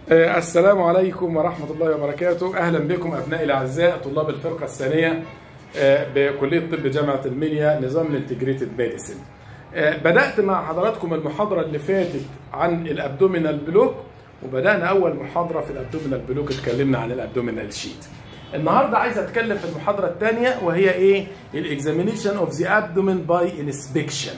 آه، السلام عليكم ورحمة الله وبركاته أهلا بكم أبنائي الأعزاء طلاب الفرقة الثانية آه، بكلية طب جامعة المنيا نظام الانتجريتد ميديسن آه، بدأت مع حضراتكم المحاضرة اللي فاتت عن الأبدومينال بلوك وبدأنا أول محاضرة في الأبدومينال بلوك اتكلمنا عن الأبدومينال شيت النهارده عايز اتكلم في المحاضرة الثانية وهي ايه؟ الاكزامينيشن اوف ذا ابدومين باي انسبكشن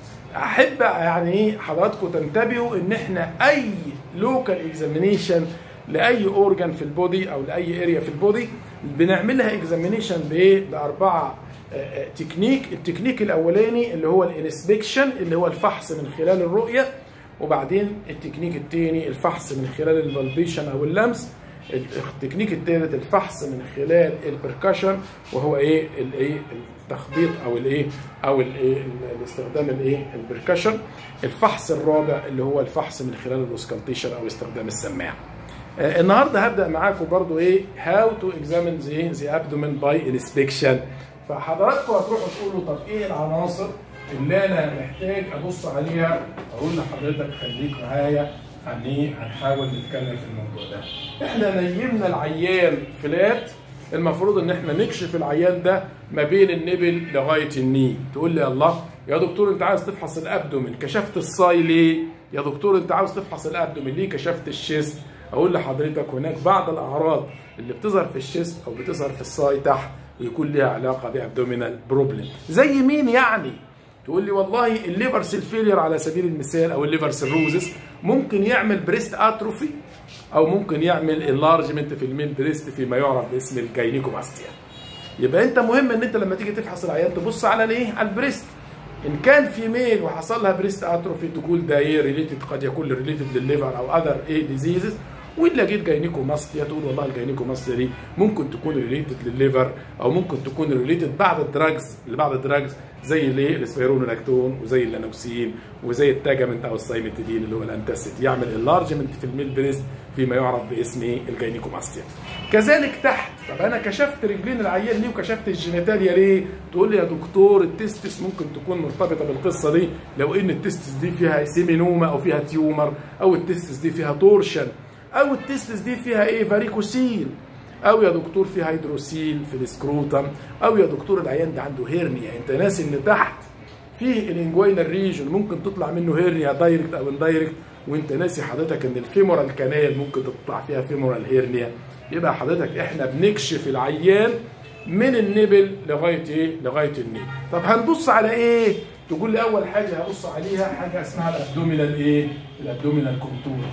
احب يعني ايه حضراتكم تنتبهوا ان احنا اي لوكال اكزامينيشن لاي اورجان في البودي او لاي اريا في البودي بنعملها اكزامينيشن بايه باربعه آه، آه، تكنيك التكنيك الاولاني اللي هو الانسبكشن اللي هو الفحص من خلال الرؤيه وبعدين التكنيك الثاني الفحص من خلال البلبيشن او اللمس التكنيك الثالث الفحص من خلال البركشن وهو ايه الايه التخبيط او الايه او الايه الاستخدام الايه البركشن الفحص الرابع اللي هو الفحص من خلال الاوسكالتيشن او استخدام السماعه آه، النهارده هبدا معاكم برضو ايه هاو تو اكزامين ذا ذا ابدومين باي انسبكشن فحضراتكم هتروحوا تقولوا طب ايه العناصر اللي انا محتاج ابص عليها اقول لحضرتك خليك معايا عن ايه هنحاول نتكلم في الموضوع ده احنا نيمنا العيان فلات المفروض ان احنا نكشف العيان ده ما بين النبل لغايه الني تقول لي الله يا دكتور انت عايز تفحص الابدومين كشفت الصاي ليه يا دكتور انت عاوز تفحص الابدومين ليه كشفت الشيست اقول لحضرتك هناك بعض الاعراض اللي بتظهر في الشيست او بتظهر في الصاي تحت ويكون لها علاقه بابدومينال بروبلم زي مين يعني تقول لي والله الليفر سيل فيلير على سبيل المثال او الليفر سيروزس ممكن يعمل بريست اتروفي او ممكن يعمل انلارجمنت في الميل بريست فيما يعرف باسم الجاينيكوماستيا يبقى انت مهم ان انت لما تيجي تفحص العيان تبص على الايه على البريست ان كان في ميل وحصل لها بريست اتروفي تقول ده ايه ريليتد قد يكون ريليتد للليفر او اذر ايه ديزيزز وإلا جيت جاينيكوماستيا تقول والله الجاينيكوماستيا دي ممكن تكون ريليتد للليفر او ممكن تكون ريليتد بعض الدراجز لبعض الدراجز زي الايه الاسبيرونولاكتون وزي اللانوكسين وزي التاجامنت او السايمتيدين اللي هو الانتاسيد يعمل انلارجمنت في الميل بريست فيما يعرف باسم ايه الجاينيكوماستيا كذلك تحت طب انا كشفت رجلين العيان ليه وكشفت الجينيتاليا ليه تقول لي يا دكتور التستس ممكن تكون مرتبطه بالقصه دي لو ان التستس دي فيها سيمينوما او فيها تيومر او التستس دي فيها تورشن او التستس دي فيها ايه فاريكوسيل او يا دكتور في هيدروسيل في السكروتم او يا دكتور العيان ده عنده هيرنيا انت ناسي ان تحت فيه الانجوينال ريجن ممكن تطلع منه هيرنيا دايركت او اندايركت وانت ناسي حضرتك ان الفيمورال كانال ممكن تطلع فيها فيمورال هيرنيا يبقى حضرتك احنا بنكشف العيان من النبل لغايه ايه لغايه الني طب هنبص على ايه تقول لي اول حاجه هبص عليها حاجه اسمها الابدومينال ايه الابدومينال كونتور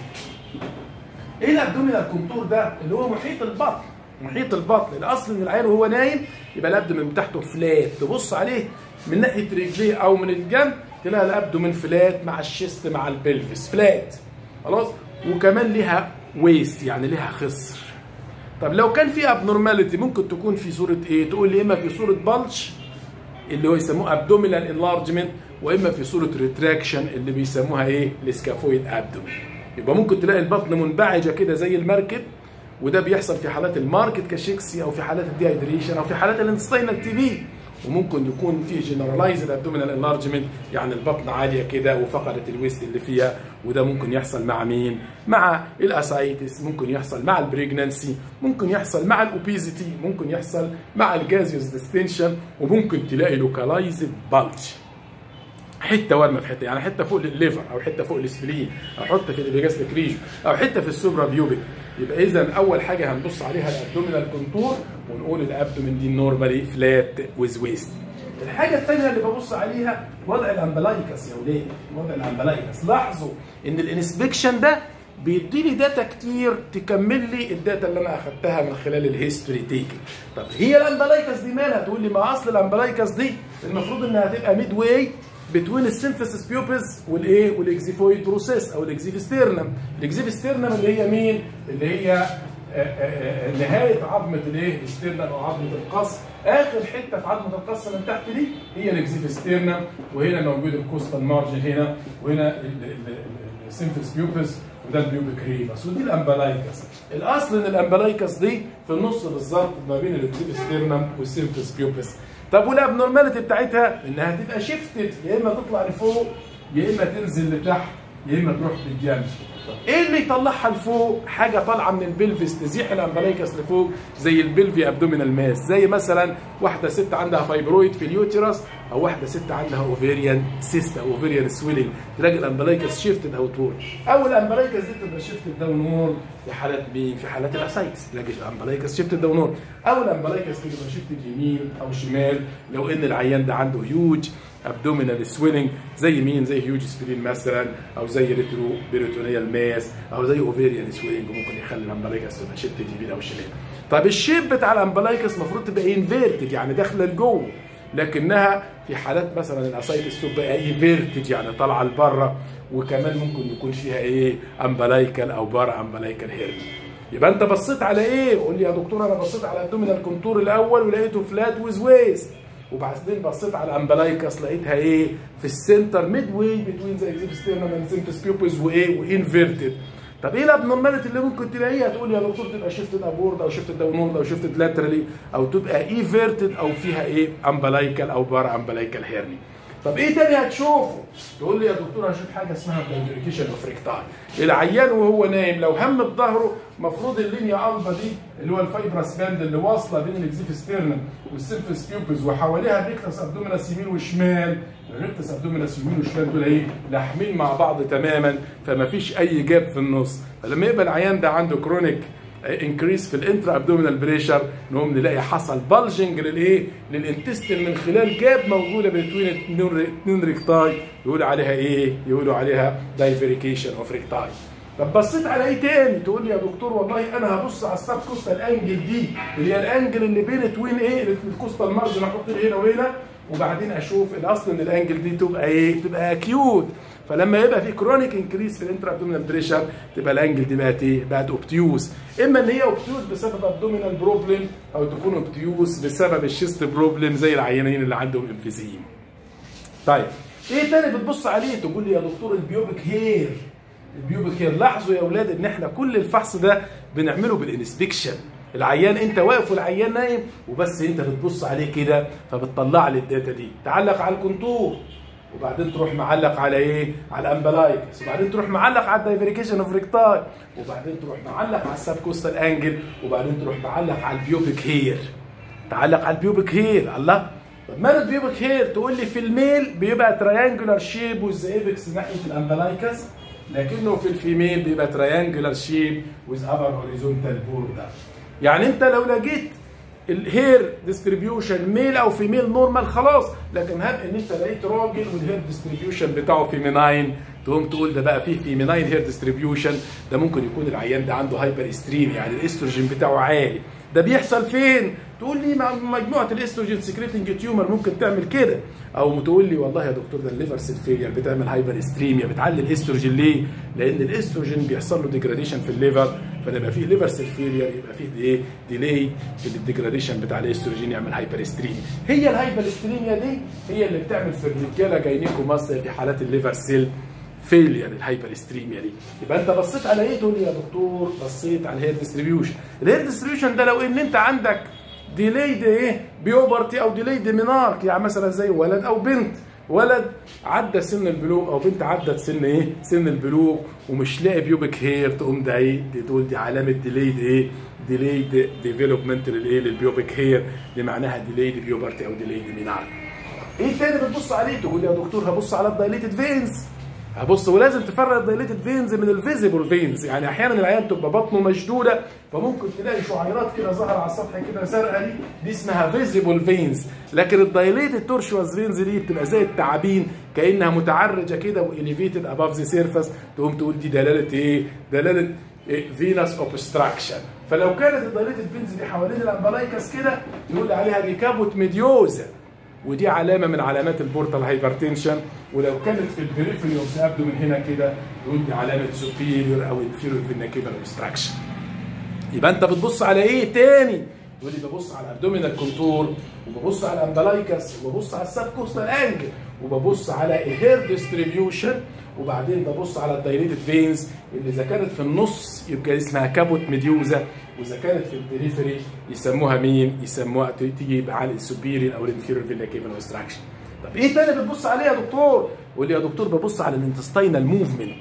ايه الابدومينال كونتور ده اللي هو محيط البطن محيط البطن الاصل ان العيان وهو نايم يبقى الابدومين بتاعته فلات تبص عليه من ناحيه رجليه او من الجنب تلاقي الابدومين فلات مع الشيست مع البلفس فلات خلاص وكمان ليها ويست يعني ليها خصر طب لو كان في ابنورماليتي ممكن تكون في صوره ايه تقول لي اما في صوره بلش اللي هو يسموه ابدومينال انلارجمنت واما في صوره ريتراكشن اللي بيسموها ايه الاسكافويد ابدومين يبقى ممكن تلاقي البطن منبعجه كده زي المركب وده بيحصل في حالات الماركت كاشيكسي او في حالات الديهايدريشن او في حالات الانستينال تي بي وممكن يكون في جنرالايزد ابدومينال انلارجمنت يعني البطن عاليه كده وفقدت الويست اللي فيها وده ممكن يحصل مع مين؟ مع الاسايتس ممكن يحصل مع البريجنانسي ممكن يحصل مع الاوبيزيتي ممكن يحصل مع الجازيوس ديستنشن وممكن تلاقي لوكالايزد بالج حته ورمه في حته يعني حته فوق الليفر او حته فوق الاسبلين او حته في الابيجاستيك ريجن او حته في السوبرا بيوبيك يبقى اذا اول حاجه هنبص عليها الابدومينال كونتور ونقول الابدومين دي نورمالي فلات ويز ويست الحاجه الثانيه اللي ببص عليها وضع الامبلايكس يا ولاد وضع الامبلايكس لاحظوا ان الانسبكشن ده بيديني داتا كتير تكمل لي الداتا اللي انا اخدتها من خلال الهيستوري تيكنج طب هي الامبلايكس دي مالها تقول لي ما اصل الامبلايكس دي المفروض انها تبقى ميد واي بتوين السينثيسيس بيوبس والايه والاكزيفويد بروسيس او الاكزيفستيرنم الاكزيفستيرنم اللي هي مين اللي هي آه، آه، آه، نهايه عظمه الايه الاسترنم او عظمه القص اخر حته في عظمه القص من تحت دي هي الاكزيفستيرنم وهنا موجود الكوستال مارجن هنا وهنا السينثيس بيوبس وده البيوبيك ريبس ودي الامبلايكس الاصل ان الامبلايكس دي في النص بالظبط ما بين الاكزيفستيرنم والسينثيس بيوبس طب والابنورماليتي بتاعتها انها تبقى شيفتد يا اما تطلع لفوق يا اما تنزل لتحت يا اما تروح بالجنب طب ايه اللي يطلعها لفوق حاجه طالعه من البلفس تزيح الامبلايكس لفوق زي البلفي ابدومينال ماس زي مثلا واحده ست عندها فايبرويد في اليوتيرس او واحده ست عندها اوفيريان سيست او اوفيريان سويلنج تلاقي الامبلايكس شيفتد اوت وورد او الامبلايكس دي تبقى شيفتد داون وورد في حالات مين في حالات الاسايتس تلاقي الامبلايكس شيفتد داون وورد او الامبلايكس تبقى شيفتد يمين او شمال لو ان العيان ده عنده هيوج ابدومينال سويلنج زي مين زي هيوج سبرين مثلا او زي ريترو بيروتونيال ماس او زي اوفيريان سويلنج ممكن يخلي الامبلايكس تبقى شيفتد يمين او شمال طب الشيب بتاع الامبلايكس المفروض تبقى انفيرتد يعني داخله لجوه لكنها في حالات مثلا الاسايتس تبقى ايفيرتد يعني طالعه لبره وكمان ممكن يكون فيها ايه امبلايكال او بارا امبلايكال هيرني يبقى انت بصيت على ايه؟ قول لي يا دكتور انا بصيت على الدومينال كونتور الاول ولقيته فلات ويز ويست وبعدين بصيت على الامبلايكس لقيتها ايه؟ في السنتر ميد واي بتوين ذا اكزيبستيرنم اند سيمفيس بيوبز وايه؟ وانفيرتد طب ايه الابنورماليتي اللي ممكن تلاقيها تقول لي يا دكتور تبقى شيفتد ابورد او شيفتد داونورد او شيفتد لاترالي او تبقى ايفيرتد او فيها ايه امبلايكال او بارا امبلايكال هيرني طب ايه تاني هتشوفه؟ تقول لي يا دكتور هشوف حاجه اسمها دايفريكيشن اوف ريكتاي العيان وهو نايم لو هم بظهره المفروض اللينيا البا دي اللي هو الفايبرس باند اللي واصله بين الاكزيفستيرنم والسيرفس بيوبز وحواليها الريكتس ابدومينس يمين وشمال الريكتس ابدومينس يمين وشمال دول ايه لاحمين مع بعض تماما فما فيش اي جاب في النص فلما يبقى العيان ده عنده كرونيك انكريس في الانترا ابدومينال بريشر نقوم نلاقي حصل بلجنج للايه؟ للانتستين من خلال جاب موجوده بين اثنين ريكتاي يقولوا عليها ايه؟ يقولوا عليها دايفريكيشن اوف ريكتاي. طب بصيت على ايه تاني؟ تقول لي يا دكتور والله انا هبص على السب كوستال انجل دي اللي هي الانجل اللي بين توين ايه؟ الكوستال مارجن احط هنا وهنا وبعدين اشوف الاصل ان الانجل دي تبقى ايه؟ تبقى اكيوت فلما يبقى في كرونيك انكريس في الانترا ابدومينال بريشر تبقى الانجل دي بقت ايه؟ بقت اوبتيوس اما ان هي اوبتيوس بسبب ابدومينال بروبلم او تكون اوبتيوس بسبب الشيست بروبلم زي العيانين اللي عندهم انفيزيم. طيب ايه تاني بتبص عليه؟ تقول لي يا دكتور البيوبك هير البيوبك هير لاحظوا يا اولاد ان احنا كل الفحص ده بنعمله بالانسبكشن العيان انت واقف والعيان نايم وبس انت بتبص عليه كده فبتطلع لي الداتا دي تعلق على الكونتور وبعدين تروح معلق على ايه؟ على الامبلايكس وبعدين تروح معلق على الدايفريكيشن اوف ريكتاي وبعدين تروح معلق على السب كوستال انجل وبعدين تروح معلق على البيوبك هير تعلق على البيوبك هير الله طب مال البيوبك هير تقول لي في الميل بيبقى تريانجولار شيب وذ ايبكس ناحيه الامبلايكس لكنه في الفيميل بيبقى تريانجولار شيب وذ ابر هوريزونتال بوردر يعني انت لو لقيت الهير ديستريبيوشن ميل او فيميل نورمال خلاص لكن هب ان انت لقيت راجل والهير ديستريبيوشن بتاعه فيميناين تقوم تقول ده بقى فيه فيميناين هير ديستريبيوشن ده ممكن يكون العيان ده عنده هايبر استرين يعني الاستروجين بتاعه عالي ده بيحصل فين؟ تقول لي مع مجموعه الاستروجين سكريتنج تيومر ممكن تعمل كده او تقول لي والله يا دكتور ده الليفر سيل فيلير بتعمل هايبر استريميا بتعلي الاستروجين ليه؟ لان الاستروجين بيحصل له ديجراديشن في الليفر فلما فيه ليفر سيل فيلير يبقى فيه ايه؟ ديلي في الديجراديشن بتاع الاستروجين يعمل هايبر استريميا هي الهايبر استريميا دي هي اللي بتعمل في الرجاله جاينيكو ماستر في حالات الليفر سيل فيلير الهايبر استريميا دي يبقى انت بصيت على ايه تقول لي يا دكتور بصيت على الهير ديستريبيوشن الهير ديستريبيوشن ده لو ان انت عندك ديليد ايه بيوبرتي او ديليد مينارك يعني مثلا زي ولد او بنت ولد عدى سن البلوغ او بنت عدت سن ايه سن البلوغ ومش لاقي بيوبك هير تقوم ده ايه دي تقول دي علامه ديليد ايه ديليد ديفلوبمنت للايه للبيوبك هير دي معناها ديليد بيوبرتي او ديليد مينارك ايه تاني بتبص عليه تقول يا دكتور هبص على الدايليتد فينز هبص ولازم تفرق الدايليتد فينز من الفيزيبل فينز يعني احيانا العيان تبقى بطنه مشدوده فممكن تلاقي شعيرات كده ظهر على السطح كده زرقاء دي دي اسمها فيزيبل فينز لكن الدايليتد تورشواز فينز دي بتبقى زي التعابين كانها متعرجه كده واليفيتد اباف ذا سيرفس تقوم تقول دي دلاله ايه؟ دلاله فينس اوبستراكشن فلو كانت الدايليتد فينز دي حوالين الامبلايكس كده نقول عليها ريكابوت ميديوزا ودي علامه من علامات البورتال هايبرتنشن ولو كانت في البريفري اوف ابدو من هنا كده نقول دي علامه سوبيريور او انفيريور فيناكيفال اوبستراكشن يبقى انت بتبص على ايه تاني؟ يقول لي ببص على الابدومينال كونتور وببص على الامبلايكس وببص على السب كوستال انجل وببص على الهير ديستريبيوشن وبعدين ببص على الدايليتد فينز اللي اذا كانت في النص يبقى اسمها كابوت ميديوزا واذا كانت في البريفري يسموها مين؟ يسموها تيجي يبقى على السوبيريور او الانفيريور فينا كيفن اوبستراكشن. طب ايه تاني بتبص عليه يا دكتور؟ يقول لي يا دكتور ببص على الانتستينال موفمنت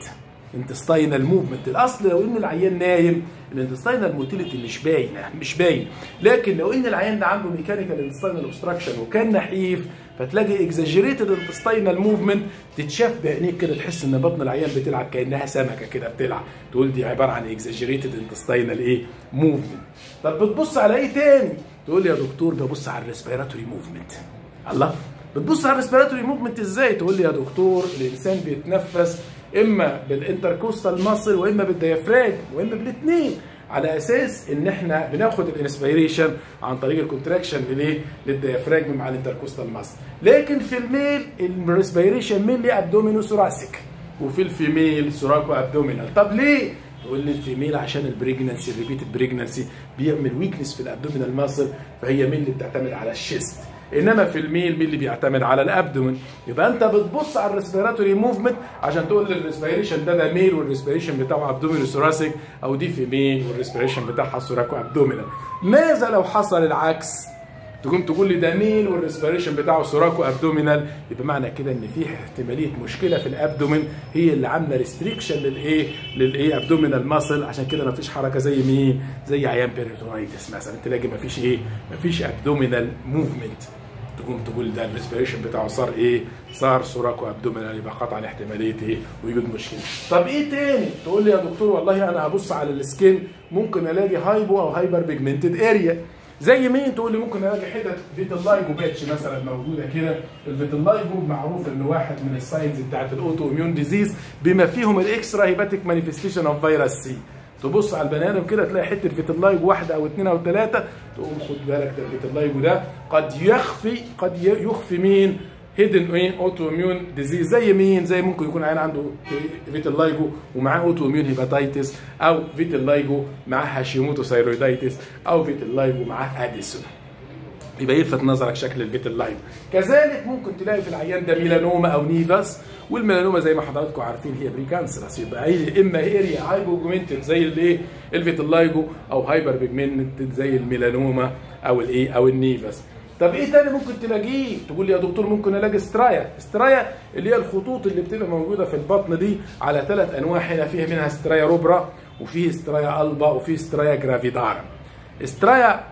انتستاينال موفمنت الاصل لو ان العيان نايم الانتستاينال موتيليتي مش باينه مش باين لكن لو ان العيان ده عنده ميكانيكال انتستاينال اوبستراكشن وكان نحيف فتلاقي اكزاجيريتد انتستاينال موفمنت تتشاف بعينيك كده تحس ان بطن العيان بتلعب كانها سمكه كده بتلعب تقول دي عباره عن اكزاجيريتد انتستاينال ايه موفمنت طب بتبص على ايه تاني تقول لي يا دكتور ببص على الريسبيراتوري موفمنت الله بتبص على الريسبيراتوري موفمنت ازاي تقول لي يا دكتور الانسان بيتنفس اما بالانتركوستال ماسل واما بالديافراجم واما بالاثنين على اساس ان احنا بناخد الانسبيريشن عن طريق الكونتراكشن للايه للديافراجم مع الانتركوستال ماسل لكن في الميل الريسبيريشن مينلي ابدومينو ثوراسيك وفي الفيميل سوراكو ابدومينال طب ليه تقول لي الفيميل عشان البريجنسي الريبيتد بريجنسي بيعمل ويكنس في الابدومينال ماسل فهي مين اللي بتعتمد على الشيست انما في الميل مين اللي بيعتمد على الابدومن يبقى انت بتبص على الريسبيراتوري موفمنت عشان تقول لي الريسبيريشن ده ده ميل والريسبيريشن بتاعه ابدومينال ثوراسيك او دي في ميل والريسبيريشن بتاعها سوراكو ابدومينال ماذا لو حصل العكس تقوم تقول لي ده ميل والريسبيريشن بتاعه سوراكو ابدومينال يبقى معنى كده ان في احتماليه مشكله في الابدومين هي اللي عامله ريستريكشن للايه للايه ابدومينال ماسل عشان كده ما فيش حركه زي مين زي عيان بيريتونايتس مثلا تلاقي ما فيش ايه ما فيش ابدومينال موفمنت تقوم تقول ده الريسبيريشن بتاعه صار ايه؟ صار سوراكو ابدومينال يبقى قطعا احتماليه ايه؟ وجود مشكله. طب ايه تاني؟ تقول لي يا دكتور والله انا هبص على السكين ممكن الاقي هايبو او هايبر بيجمنتد اريا. زي مين تقول لي ممكن الاقي حتت فيتلايجو باتش مثلا موجوده كده الفيتلايجو معروف انه واحد من الساينز بتاعت الاوتو اميون ديزيز بما فيهم الاكسترا هيباتيك مانيفستيشن اوف فيروس سي تبص على البني ادم كده تلاقي حته فيتلايجو واحده او اثنين او ثلاثه تقوم خد بالك ده الفيتلايجو ده قد يخفي قد يخفي مين هيدن ايه اوتو اميون ديزيز زي مين زي ممكن يكون عيان عنده فيتلايجو ومعاه اوتو اميون هيباتايتس او فيتلايجو معاه هاشيموتو ثايرويدايتس او فيتلايجو معاه اديسون يبقى يلفت نظرك شكل الفيتلايجو كذلك ممكن تلاقي في العيان ده ميلانوما او نيفاس والميلانوما زي ما حضراتكم عارفين هي بريكانسرس يبقى هي اما اريا هايبوجمنتد زي الايه الفيتلايجو او هايبر بيجمنتد زي الميلانوما او الايه او النيفاس طب ايه تاني ممكن تلاقيه تقول لي يا دكتور ممكن الاقي استرايا استرايا اللي هي الخطوط اللي بتبقى موجوده في البطن دي على ثلاث انواع هنا فيها منها استرايا روبرا وفي استرايا البا وفي استرايا جرافيدارم استرايا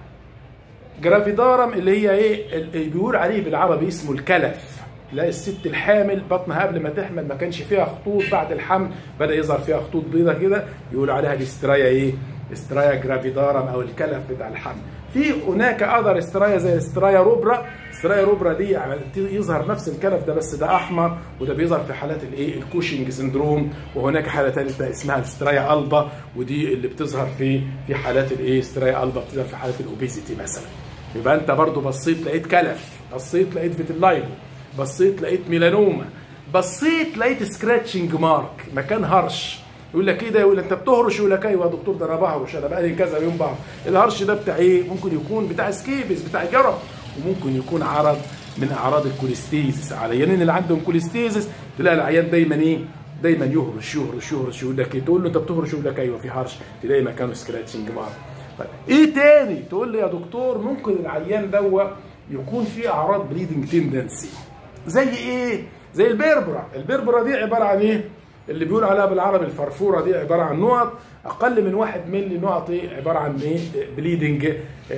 جرافيدارم اللي هي ايه اللي بيقول عليه بالعربي اسمه الكلف تلاقي الست الحامل بطنها قبل ما تحمل ما كانش فيها خطوط بعد الحمل بدا يظهر فيها خطوط بيضة كده يقولوا عليها دي استرايا ايه استرايا جرافيدارم او الكلف بتاع الحمل في هناك اذر استرايا زي استرايا روبرا استرايا روبرا دي يظهر نفس الكلف ده بس ده احمر وده بيظهر في حالات الايه الكوشنج سندروم وهناك حاله ثالثه اسمها استرايا البا ودي اللي بتظهر في في حالات الايه استرايا البا بتظهر في حالات الاوبيسيتي مثلا يبقى انت برضو بصيت لقيت كلف بصيت لقيت فيتلايجو بصيت لقيت ميلانوما بصيت لقيت سكراتشنج مارك مكان هرش يقول لك ايه ده يقول انت بتهرش يقول لك ايوه يا دكتور ده انا بهرش انا بقالي كذا يوم بهرش الهرش ده بتاع ايه ممكن يكون بتاع سكيبس بتاع جرب وممكن يكون عرض من اعراض الكوليستيزس العيانين اللي عندهم كوليستيزس تلاقي العيان دايما ايه دايما يهرش يهرش يهرش يقول لك ايه تقول له انت بتهرش يقول لك ايوه في هرش تلاقي مكانه سكراتشنج مارك طيب ايه تاني تقول لي يا دكتور ممكن العيان دوا يكون فيه اعراض بليدنج تندنسي زي ايه زي البربرة البربرة دي عبارة عن ايه اللي بيقول عليها بالعربي الفرفورة دي عبارة عن نقط اقل من واحد ملي نقط ايه عبارة عن ايه بليدنج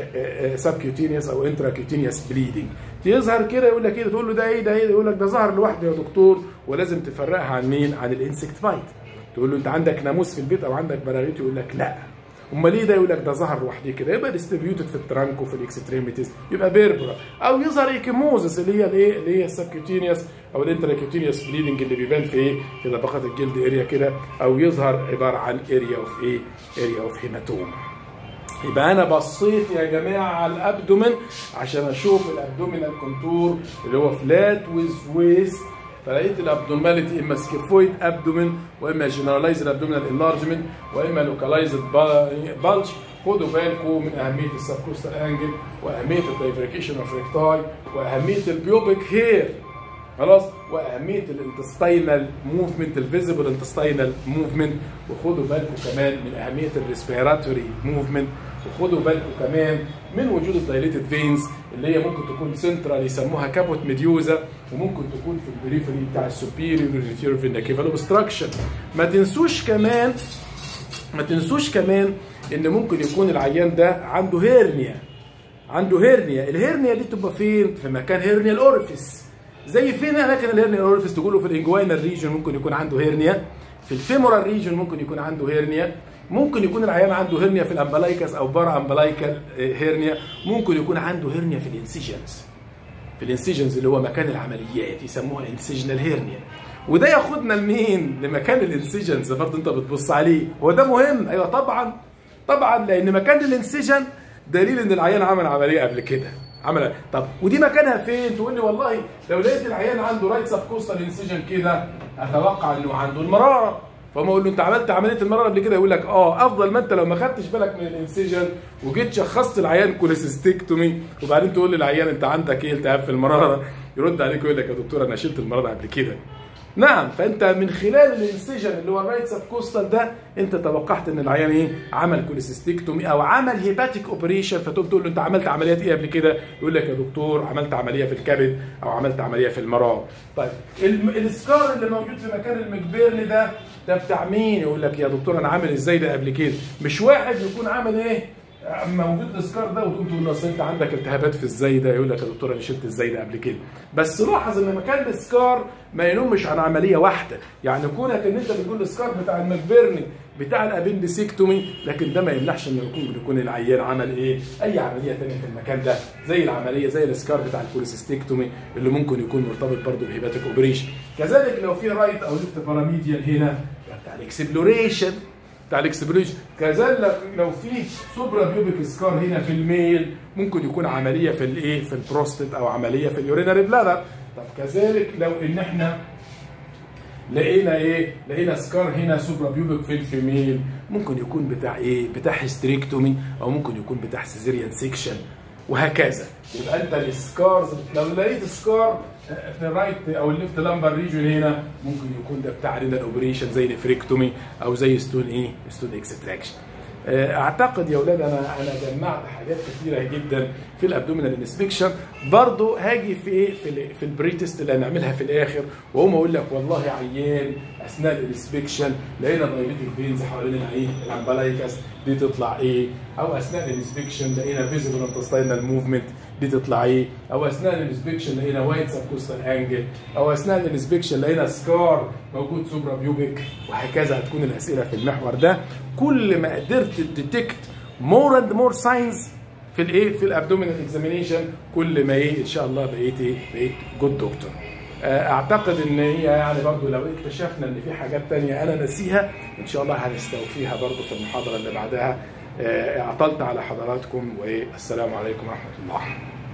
سبكيوتينيوس او انتراكيوتينيوس بليدنج يظهر كده يقول لك ايه تقول له ده ايه ده ايه يقول لك ده ظهر لوحده يا دكتور ولازم تفرقها عن مين عن الانسكت بايت تقول له انت عندك ناموس في البيت او عندك براغيث يقول لك لا امال ايه ده يقول لك ده ظهر لوحده كده يبقى ديستريبيوتد في الترانك وفي الاكستريميتيز يبقى بيربرا او يظهر ايكيموزس اللي هي الايه اللي هي السبكيوتينيوس او الانتراكيوتينيوس بليدنج اللي بيبان في ايه في طبقات الجلد اريا كده او يظهر عباره عن اريا اوف ايه اريا اوف هيماتوم يبقى انا بصيت يا جماعه على الابدومن عشان اشوف الابدومينال كونتور اللي هو فلات ويز ويست فلقيت الابدوماليتي اما سكيفويد ابدومين واما جنرالايزد ابدومينال انلارجمنت واما لوكالايزد بالج خدوا بالكم من اهميه السبكوستال انجل واهميه الدايفريكيشن اوف ريكتاي واهميه البيوبيك هير خلاص واهميه الانتستينال موفمنت الفيزيبل انتستينال موفمنت وخدوا بالكم كمان من اهميه الريسبيراتوري موفمنت وخدوا بالكم كمان من وجود الدايليتد فينز اللي هي ممكن تكون سنترال يسموها كابوت ميديوزا وممكن تكون في البريفري بتاع السوبيريور ريفير فينا كيفال اوبستراكشن ما تنسوش كمان ما تنسوش كمان ان ممكن يكون العيان ده عنده هيرنيا عنده هيرنيا الهيرنيا دي تبقى فين في مكان هيرنيا الاورفيس زي فين اماكن الهيرنيا الاورفيس تقولوا في الانجوينال ريجن ممكن يكون عنده هيرنيا في الفيمورال ريجن ممكن يكون عنده هيرنيا ممكن يكون العيان عنده هيرنيا في الامبلايكس او بارا امبلايكال هيرنيا ممكن يكون عنده هيرنيا في الانسيجنز في الانسيجنز اللي هو مكان العمليات يسموها انسيجنال هيرنيا وده ياخدنا لمين لمكان الانسيجنز برضه انت بتبص عليه هو ده مهم ايوه طبعا طبعا لان مكان الانسيجن دليل ان العيان عمل عمليه قبل كده عمل طب ودي مكانها فين تقول لي والله لو لقيت العيان عنده رايت سب كوستال انسيجن كده اتوقع انه عنده المراره فما اقول له انت عملت عمليه المراره قبل كده يقول لك اه افضل ما انت لو ما خدتش بالك من الانسيجن وجيت شخصت العيان كوليسيستكتومي وبعدين تقول للعيان انت عندك ايه التهاب في المراره يرد عليك ويقول لك يا دكتور انا شلت المراره قبل كده نعم فانت من خلال الانسيجن اللي هو الرايت سب كوستال ده انت توقعت ان العيان ايه عمل كوليسيستكتومي او عمل هيباتيك اوبريشن فتقوم تقول له انت عملت عمليات ايه قبل كده يقول لك يا دكتور عملت عمليه في الكبد او عملت عمليه في المرار طيب السكار اللي موجود في مكان المجبرن ده ده بتاع مين يقول لك يا دكتور انا عامل ازاي ده قبل كده مش واحد يكون عامل ايه موجود الاسكار ده وتقوم تقول له اصل انت عندك التهابات في الزي ده يقول لك يا دكتور انا شلت الزي ده قبل كده بس لاحظ ان مكان الاسكار ما ينمش عن عمليه واحده يعني كونك ان انت بتقول الاسكار بتاع المجبرني بتاع الابندسيكتومي لكن ده ما يمنعش ان يكون يكون العيان عمل ايه اي عمليه ثانيه في المكان ده زي العمليه زي الاسكار بتاع الكوليسيستكتومي اللي ممكن يكون مرتبط برضه بهيباتيك اوبريشن كذلك لو في رايت او ليفت باراميديال هنا بتاع الاكسبلوريشن بتاع الاكسبلوريشن كذلك لو في سوبرا بيوبيك سكار هنا في الميل ممكن يكون عمليه في الايه في البروستات او عمليه في اليورينري بلادر طب كذلك لو ان احنا لقينا ايه لقينا سكار هنا سوبرا بيوبيك في الفيميل ممكن يكون بتاع ايه بتاع هيستريكتومي او ممكن يكون بتاع سيزيريان سيكشن وهكذا يبقى انت السكارز لو لقيت سكار في الرايت او الليفت لامبر ريجون هنا ممكن يكون ده بتاع رينال اوبريشن زي نفريكتومي او زي ستون ايه ستون اكستراكشن اعتقد يا اولاد انا انا جمعت حاجات كثيره جدا في الابدومينال انسبكشن برضه هاجي في ايه في ال في البريتست اللي هنعملها في الاخر واقوم اقول لك والله عيان اثناء الانسبكشن لقينا دايليتد فينز حوالين العين الامبلايكس دي تطلع ايه او اثناء الانسبكشن لقينا فيزيبل انتستينال موفمنت دي تطلع ايه او اثناء الانسبكشن لقينا وايت سبكوستال انجل او اثناء الانسبكشن لقينا سكار موجود سوبرا بيوبيك وهكذا هتكون الاسئله في المحور ده كل ما قدرت تديتكت مور اند مور ساينز في الايه في الابدومينال اكزامينيشن كل ما ايه ان شاء الله بقيت ايه بقيت جود دكتور اعتقد ان هي يعني برضو لو اكتشفنا ان في حاجات تانية انا ناسيها ان شاء الله هنستوفيها برضو في المحاضره اللي بعدها اعطلت على حضراتكم والسلام عليكم ورحمه الله